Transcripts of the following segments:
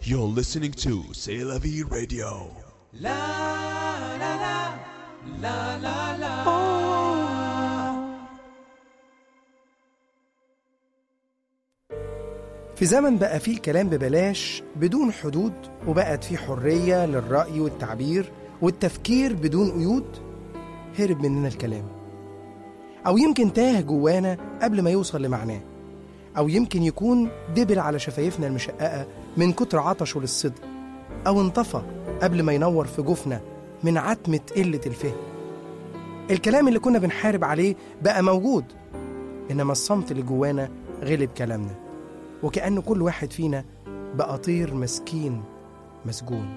You're listening to C'est la vie radio. في زمن بقى فيه الكلام ببلاش بدون حدود وبقت فيه حرية للرأي والتعبير والتفكير بدون قيود هرب مننا الكلام أو يمكن تاه جوانا قبل ما يوصل لمعناه أو يمكن يكون دبل على شفايفنا المشققة من كتر عطشه للصدق أو انطفى قبل ما ينور في جفنا من عتمة قلة الفهم الكلام اللي كنا بنحارب عليه بقى موجود إنما الصمت اللي جوانا غلب كلامنا وكأن كل واحد فينا بقى طير مسكين مسجون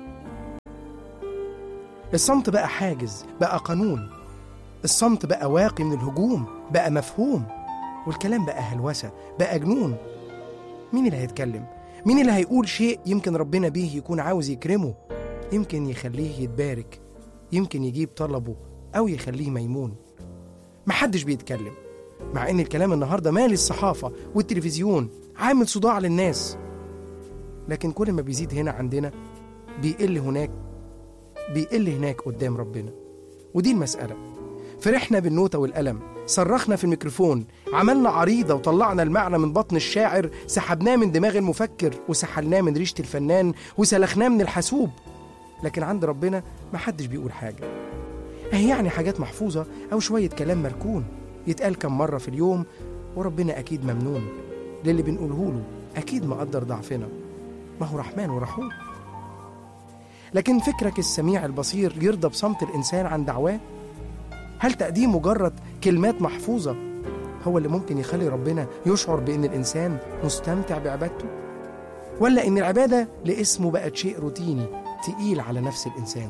الصمت بقى حاجز بقى قانون الصمت بقى واقي من الهجوم بقى مفهوم والكلام بقى هلوسة بقى جنون مين اللي هيتكلم؟ مين اللي هيقول شيء يمكن ربنا بيه يكون عاوز يكرمه يمكن يخليه يتبارك يمكن يجيب طلبه أو يخليه ميمون محدش بيتكلم مع ان الكلام النهارده مالي الصحافه والتلفزيون عامل صداع للناس لكن كل ما بيزيد هنا عندنا بيقل هناك بيقل هناك قدام ربنا ودي المسألة فرحنا بالنوتة والقلم صرخنا في الميكروفون عملنا عريضة وطلعنا المعنى من بطن الشاعر سحبناه من دماغ المفكر وسحلناه من ريشة الفنان وسلخناه من الحاسوب لكن عند ربنا محدش بيقول حاجة أهي يعني حاجات محفوظة أو شوية كلام مركون يتقال كم مرة في اليوم وربنا أكيد ممنون للي بنقوله له أكيد مقدر ضعفنا ما هو رحمن ورحوم لكن فكرك السميع البصير يرضى بصمت الإنسان عن دعواه؟ هل تقديم مجرد كلمات محفوظة هو اللي ممكن يخلي ربنا يشعر بأن الإنسان مستمتع بعبادته؟ ولا إن العبادة لاسمه بقت شيء روتيني تقيل على نفس الإنسان؟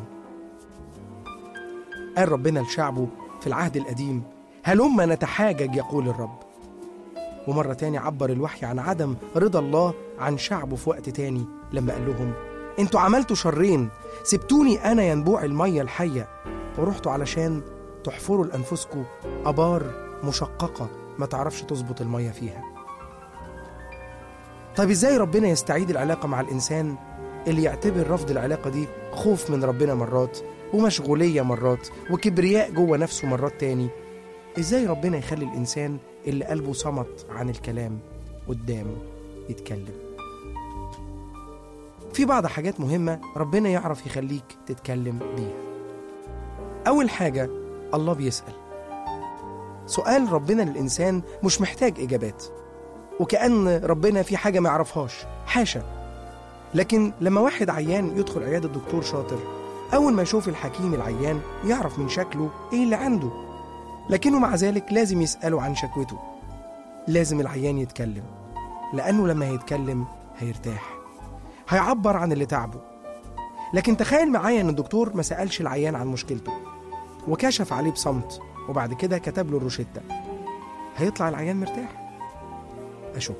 قال ربنا لشعبه في العهد القديم هلما نتحاجج يقول الرب ومرة تاني عبر الوحي عن عدم رضا الله عن شعبه في وقت تاني لما قال لهم انتوا عملتوا شرين سبتوني انا ينبوع المية الحية ورحتوا علشان تحفروا لأنفسكم أبار مشققة ما تعرفش تظبط المية فيها طيب ازاي ربنا يستعيد العلاقة مع الإنسان اللي يعتبر رفض العلاقة دي خوف من ربنا مرات ومشغولية مرات وكبرياء جوه نفسه مرات تاني ازاي ربنا يخلي الإنسان اللي قلبه صمت عن الكلام قدامه يتكلم في بعض حاجات مهمة ربنا يعرف يخليك تتكلم بيها أول حاجة الله بيسأل سؤال ربنا للإنسان مش محتاج إجابات وكأن ربنا في حاجة ما يعرفهاش حاشا لكن لما واحد عيان يدخل عيادة دكتور شاطر أول ما يشوف الحكيم العيان يعرف من شكله إيه اللي عنده لكنه مع ذلك لازم يسأله عن شكوته لازم العيان يتكلم لأنه لما هيتكلم هيرتاح هيعبر عن اللي تعبه لكن تخيل معايا ان الدكتور ما سألش العيان عن مشكلته وكشف عليه بصمت وبعد كده كتب له الروشتة هيطلع العيان مرتاح أشك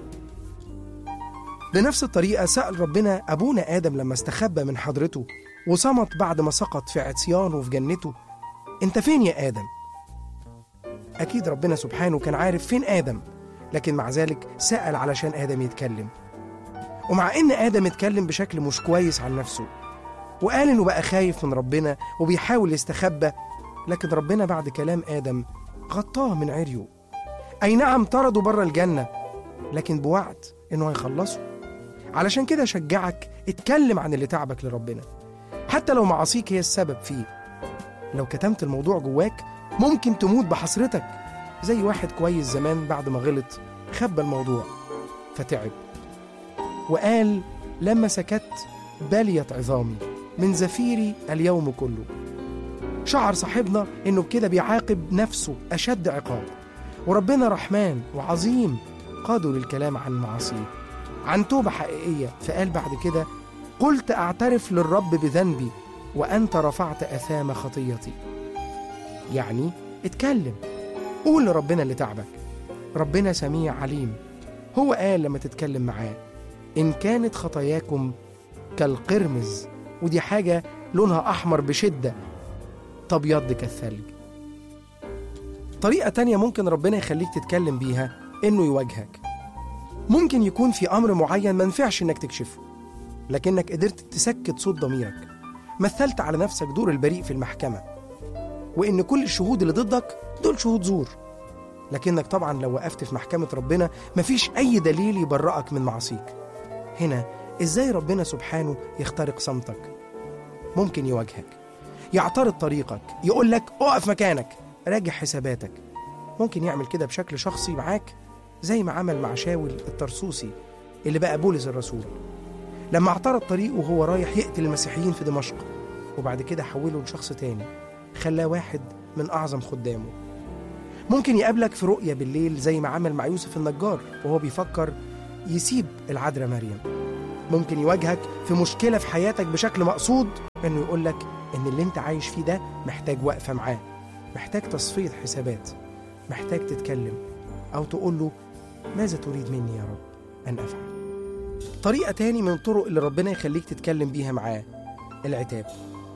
بنفس الطريقة سأل ربنا أبونا آدم لما استخبى من حضرته وصمت بعد ما سقط في عصيانه في جنته أنت فين يا آدم؟ أكيد ربنا سبحانه كان عارف فين آدم لكن مع ذلك سأل علشان آدم يتكلم ومع إن آدم اتكلم بشكل مش كويس عن نفسه وقال إنه بقى خايف من ربنا وبيحاول يستخبى لكن ربنا بعد كلام آدم غطاه من عريه أي نعم طرده بره الجنة لكن بوعد إنه هيخلصه علشان كده شجعك اتكلم عن اللي تعبك لربنا حتى لو معاصيك هي السبب فيه لو كتمت الموضوع جواك ممكن تموت بحسرتك زي واحد كويس زمان بعد ما غلط خبى الموضوع فتعب وقال لما سكت بليت عظامي من زفيري اليوم كله شعر صاحبنا انه بكده بيعاقب نفسه اشد عقاب وربنا رحمن وعظيم قادوا للكلام عن معاصيه عن توبه حقيقيه فقال بعد كده قلت اعترف للرب بذنبي وانت رفعت اثام خطيتي يعني اتكلم قول لربنا اللي تعبك ربنا سميع عليم هو قال لما تتكلم معاه إن كانت خطاياكم كالقرمز ودي حاجة لونها أحمر بشدة تبيض كالثلج طريقة تانية ممكن ربنا يخليك تتكلم بيها إنه يواجهك ممكن يكون في أمر معين ما ينفعش إنك تكشفه لكنك قدرت تسكت صوت ضميرك مثلت على نفسك دور البريء في المحكمة وإن كل الشهود اللي ضدك دول شهود زور لكنك طبعا لو وقفت في محكمة ربنا مفيش أي دليل يبرئك من معاصيك هنا إزاي ربنا سبحانه يخترق صمتك ممكن يواجهك يعترض طريقك يقول لك اقف مكانك راجع حساباتك ممكن يعمل كده بشكل شخصي معاك زي ما عمل مع شاول الترسوسي اللي بقى بولس الرسول لما اعترض طريقه وهو رايح يقتل المسيحيين في دمشق وبعد كده حوله لشخص تاني خلاه واحد من أعظم خدامه ممكن يقابلك في رؤية بالليل زي ما عمل مع يوسف النجار وهو بيفكر يسيب العذراء مريم ممكن يواجهك في مشكلة في حياتك بشكل مقصود انه يقول لك ان اللي انت عايش فيه ده محتاج وقفة معاه محتاج تصفية حسابات محتاج تتكلم او تقول له ماذا تريد مني يا رب ان افعل طريقة تاني من الطرق اللي ربنا يخليك تتكلم بيها معاه العتاب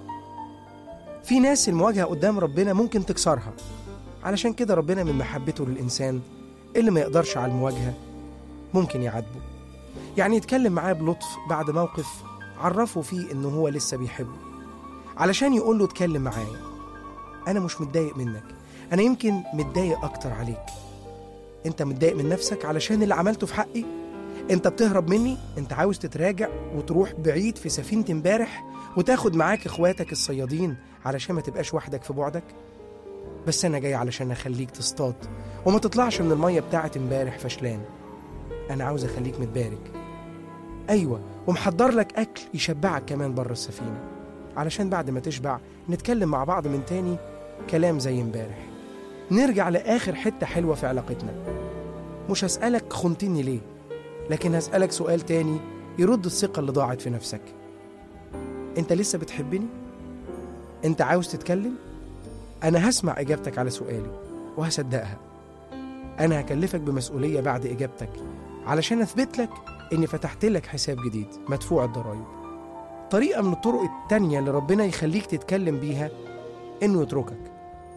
في ناس المواجهة قدام ربنا ممكن تكسرها علشان كده ربنا من محبته للإنسان اللي ما يقدرش على المواجهة ممكن يعاتبه يعني يتكلم معاه بلطف بعد موقف عرفه فيه إنه هو لسه بيحبه علشان يقول له اتكلم معايا أنا مش متضايق منك أنا يمكن متضايق أكتر عليك أنت متضايق من نفسك علشان اللي عملته في حقي أنت بتهرب مني أنت عاوز تتراجع وتروح بعيد في سفينة امبارح وتاخد معاك إخواتك الصيادين علشان ما تبقاش وحدك في بعدك بس أنا جاي علشان أخليك تصطاد وما تطلعش من المية بتاعت امبارح فشلان أنا عاوز أخليك متبارك أيوة ومحضر لك أكل يشبعك كمان بره السفينة علشان بعد ما تشبع نتكلم مع بعض من تاني كلام زي امبارح نرجع لآخر حتة حلوة في علاقتنا مش هسألك خنتني ليه لكن هسألك سؤال تاني يرد الثقة اللي ضاعت في نفسك أنت لسه بتحبني؟ أنت عاوز تتكلم؟ أنا هسمع إجابتك على سؤالي وهصدقها أنا هكلفك بمسؤولية بعد إجابتك علشان أثبت لك إني فتحت لك حساب جديد مدفوع الضرايب طريقة من الطرق التانية اللي ربنا يخليك تتكلم بيها إنه يتركك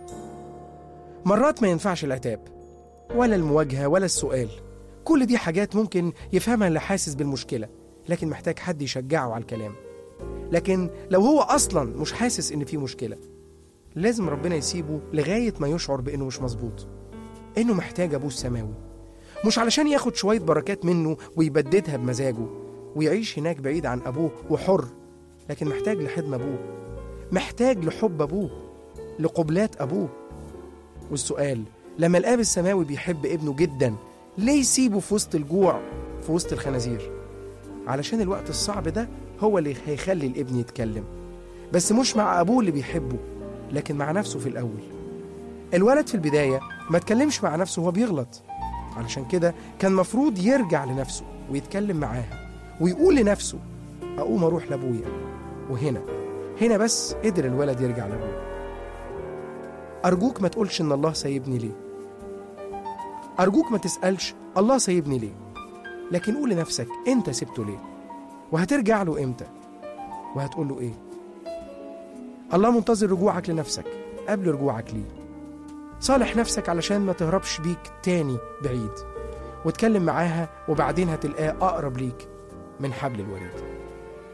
مرات ما ينفعش العتاب ولا المواجهة ولا السؤال كل دي حاجات ممكن يفهمها اللي حاسس بالمشكلة لكن محتاج حد يشجعه على الكلام لكن لو هو أصلا مش حاسس إن في مشكلة لازم ربنا يسيبه لغاية ما يشعر بإنه مش مظبوط إنه محتاج أبوه السماوي مش علشان ياخد شوية بركات منه ويبددها بمزاجه ويعيش هناك بعيد عن أبوه وحر لكن محتاج لحضن أبوه محتاج لحب أبوه لقبلات أبوه والسؤال لما الآب السماوي بيحب ابنه جدا ليه يسيبه في وسط الجوع في وسط الخنازير علشان الوقت الصعب ده هو اللي هيخلي الابن يتكلم بس مش مع أبوه اللي بيحبه لكن مع نفسه في الأول الولد في البداية ما تكلمش مع نفسه وهو بيغلط علشان كده كان مفروض يرجع لنفسه ويتكلم معاها ويقول لنفسه أقوم أروح لأبويا وهنا هنا بس قدر الولد يرجع لأبوه أرجوك ما تقولش إن الله سايبني ليه أرجوك ما تسألش الله سايبني ليه لكن قول لنفسك أنت سبته ليه وهترجع له إمتى وهتقول له إيه الله منتظر رجوعك لنفسك قبل رجوعك ليه صالح نفسك علشان ما تهربش بيك تاني بعيد واتكلم معاها وبعدين هتلقاه أقرب ليك من حبل الوريد